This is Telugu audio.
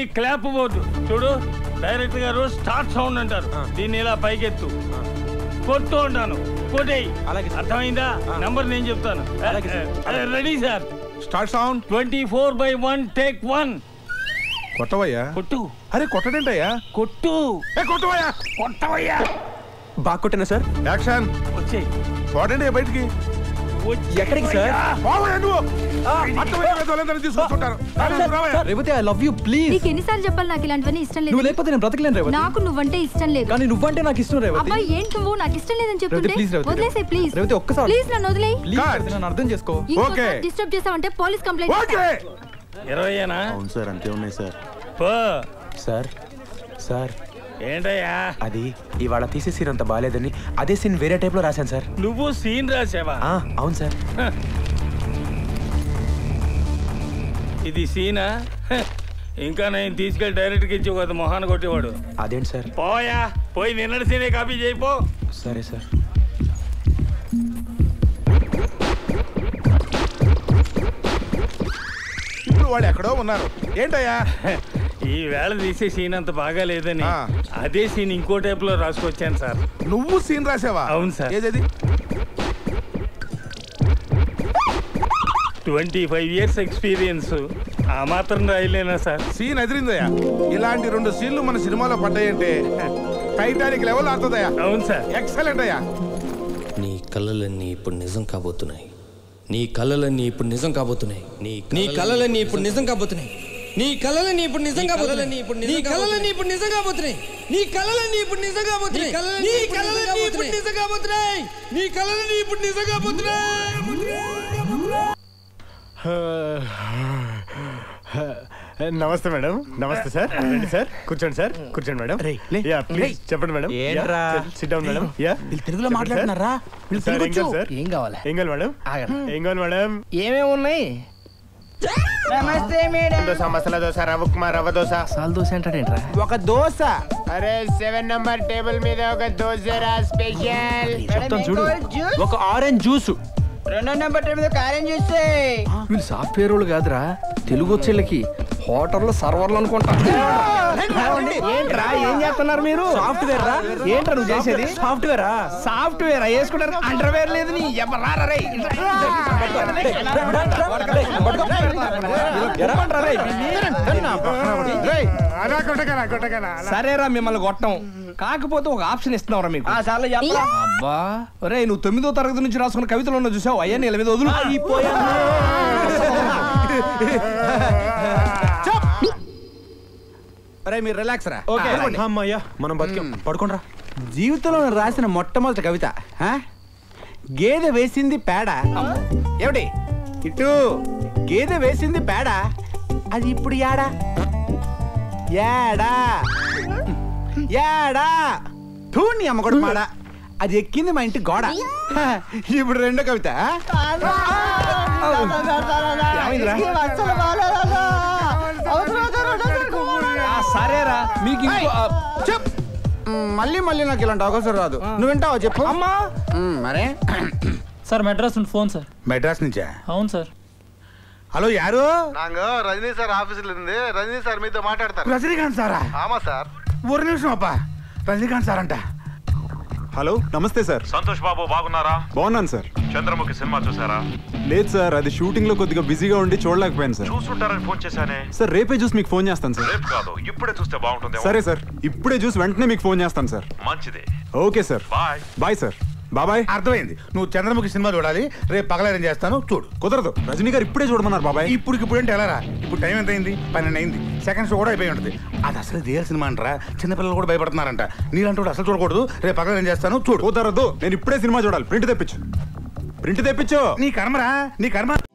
ఇది క్లాప్ బోర్డు చూడు డైరెక్ట్ గారు స్టార్ట్ సౌండ్ అంటారు దీన్ని ఇలా పైకెత్తు కొట్టు అంటాను కొట్టేయి అలాగే సార్. అర్థమైందా నంబర్ నేను చెప్తాను అలాగే sir. Ready sir start sound twenty four by one take one కొట్టవయ్యా కొట్టు అరే కొట్టడేంటయ్యా కొట్టు ఏ కొట్టవయ్యా కొట్టవయ్యా బాగా కొట్టినా సార్ యాక్షన్ వచ్చేయి పోడండి బయటికి ఎక్కడికి సార్ పోవయ్యా నువ్వు అర్థమైన వాళ్ళందరినీ తీసుకొస్తుంటారు రావయ్యా. Revathi I love you please నీకు ఎన్నిసార్లు చెప్పాలి నాకు ఇలాంటివన్నీ ఇష్టం నువ్వు లేదు లేకపోతే నేను బ్రతకలేను రేవతి నాకు నువ్వంటే ఇష్టం లేదు కానీ నువ్వంటే నాకు ఇష్టం రేవతి అబ్బాయి ఏంటి నువ్వు నాకు ఇష్టం లేదని చెప్తుంటే రేవతి, please, రేవతి. వదిలేసే ప్లీజ్ రేవతి, ఒక్కసారి. ప్లీజ్ నన్ను వదిలేయ్ ప్లీజ్ Cut. రేవతి, నన్ను అర్థం చేసుకో ఇంకోసారి Okay. డిస్టర్బ్ చేసావంటే పోలీస్ కంప్లైంట్ ఓకే ఇరవైనా అవును సార్ అంతే ఉన్నాయి సార్ పో సార్ సార్ ఏంటయ్యా అది ఇవాళ తీసే సీన్ అంత బాగాలేదని అదే సీన్ వేరే టైప్ లో రాశాను సార్ నువ్వు సీన్ రాసావా ఆ, అవును సార్ ఇది సీనా హ, ఇంకా నేను తీసుకెళ్ళి డైరెక్ట్గా ఇచ్చి ఒక మొహాన్ని కొట్టేవాడు అదేంటి సార్ పోయా పోయి నిన్నటి సీనే కాపీ చేయిపో సరే సార్ ఇప్పుడు వాళ్ళు ఎక్కడో ఉన్నారు ఏంటయ్యా ఈ వేళ తీసే సీన్ అంత బాగా లేదని ఆ. అదే సీన్ ఇంకో టైప్ లో రాసుకొచ్చాను సార్ నువ్వు సీన్ రాసావా అవును సార్. ఏదది ట్వంటీ ఫైవ్ ఇయర్స్ ఎక్స్పీరియన్స్ ఆ మాత్రం రాయలేనా సార్ సీన్ ఎదిరిందయ్యా ఇలాంటి రెండు సీన్లు మన సినిమాలో పడ్డాయంటే టైటానిక్ లెవెల్ ఆడుతుందయ్యా అవును సార్ ఎక్సలెంట్ అయ్యా నీ కళ్ళలన్నీ ఇప్పుడు నిజం కాబోతున్నాయి నీ కళ్ళలన్నీ ఇప్పుడు నిజం కాబోతున్నాయి నీ నీ కళ్ళలన్నీ ఇప్పుడు నిజం కాబోతున్నాయి నీ కళ్ళలన్నీ ఇప్పుడు నిజం కాబోతున్నాయి నీ కళ్ళలన్నీ ఇప్పుడు నిజం కాబోతున్నాయి నీ కళ్ళలన్నీ ఇప్పుడు నిజం కాబోతున్నాయి నీ కళ్ళలన్నీ ఇప్పుడు నిజం కాబోతున్నాయి నీ కళ్ళలన్నీ ఇప్పుడు నిజం నమస్తే మేడం నమస్తే సార్ రండి సార్ కూర్చోండి సార్ కూర్చోండి మేడం యా ప్లీజ్ చెప్పండి మేడం ఏంట్రా? సిట్ డౌన్ మేడం యా వీళ్ళు తెలుగులో మాట్లాడుతున్నారా వీళ్ళు సార్, తెలుగు ఏం కావాలి వచ్చు? సార్? ఏం కావాలి ఏం కావాలి మేడం ఆగండి. ఏం కావాలి మేడం ఏమేమి ఉన్నాయి నమస్తే మేడం దోశ మసాలా దోశ రవ్వ ఉప్మా రవ్వ దోశ సాల్ దోశ అంటాడేంట్రా ఒక దోశ అరే సెవెన్ నంబర్ టేబుల్ మీద ఒక దోశ రా స్పెషల్ చెప్తాను చూడు ఒక ఆరెంజ్ జ్యూస్ రెండో నెంబర్ టైం మీద కార్యం చూస్తే వీళ్ళు సాఫ్ట్వేర్ వాళ్ళు కాదురా తెలుగు వచ్చేళ్ళకి హోటల్లో సర్వర్లు అనుకుంటా ఏంట్రా ఏం చేస్తున్నారు మీరు సాఫ్ట్వేర్ రా ఏంట్రా నువ్వు చేసేది సాఫ్ట్వేరా సాఫ్ట్వేర్ వేసుకుంటారు అండర్వేర్ లేదు నీ ఎవరారా రే అలా కొట్టగల కొట్టగల సరేరా మిమ్మల్ని కొట్టం కాకపోతే ఒక ఆప్షన్ ఇస్తున్నావురా మీకు అబ్బా ఒరే నువ్వు తొమ్మిదో తరగతి నుంచి రాసుకున్న కవితలు ఉన్న చూసావు అయ్యా నీళ్ళ మీద వదులు అరే మీరు రిలాక్స్ రా ఓకే అమ్మయ్యా మనం బతికాం పడుకోండి రా జీవితంలో నేను రాసిన మొట్టమొదటి కవిత ఆ? గేదె వేసింది పేడ ఏమిటి ఇటు గేదె వేసింది పేడ అది ఇప్పుడు యాడా యాడా యాడా ధూని అమ్మగొడు మాడ అది ఎక్కింది మా ఇంటి గోడ హ, ఇప్పుడు రెండో కవిత ఏమైందిరా? ఆ, సరేరా మీకు ఇంకో ఆ, చెప్ మ్, మళ్ళీ మళ్ళీ నాకు ఇలాంటి అవకాశం రాదు నువ్వు వింటావా చెప్పు అమ్మా మ్, మరే సార్ మెడ్రాస్ నుండి ఫోన్ సార్ మెడ్రాస్ నుంచా అవును సార్ హలో యారు నాంగ రజనీ సార్ ఆఫీసులో ఉంది రజనీ సార్ మీతో మాట్లాడతారు రజనీకాంత్ సారా ఆమా సార్ ఒక నిమిషం అబ్బా రజనీకాంత్ సార్ అంట హలో నమస్తే సార్ సంతోష్ బాబు బాగున్నారా బాగున్నాను సార్ చంద్రముఖి సినిమా చూసారా లేదు సార్ అది షూటింగ్ లో కొద్దిగా బిజీగా ఉండి చూడలేకపోయాను సార్ చూసుంటారని ఫోన్ చేశానే సార్ రేపే చూసి మీకు ఫోన్ చేస్తాను సార్ రేపు కాదు ఇప్పుడే చూస్తే బాగుంటుంది సరే సార్ ఇప్పుడే చూసి వెంటనే మీకు ఫోన్ చేస్తాను సార్ మంచిది okay sir bye bye sir బాబాయ్ అర్థమైంది నువ్వు చంద్రముఖి సినిమా చూడాలి రేపు పగలేరం చేస్తాను చూడు కుదరదు రజనీ గారు ఇప్పుడే చూడమన్నారు బాబాయ్ ఇప్పుడు ఇప్పుడు అంటే ఎలా రా ఇప్పుడు టైం ఎంత అయింది పన్నెండు అయింది సెకండ్ షో కూడా అయిపోయి ఉంటుంది అది అసలు రియల్ సినిమా అంటారా చిన్నపిల్లలు కూడా భయపడుతున్నారంట నీలాంటి వాడు అసలు చూడకూడదు రేపు పగలేరం చేస్తాను చూడు కుదరదు నేను ఇప్పుడే సినిమా చూడాలి ప్రింట్ తెప్పించు ప్రింట్ తెప్పించు నీ కర్మరా నీ కర్మ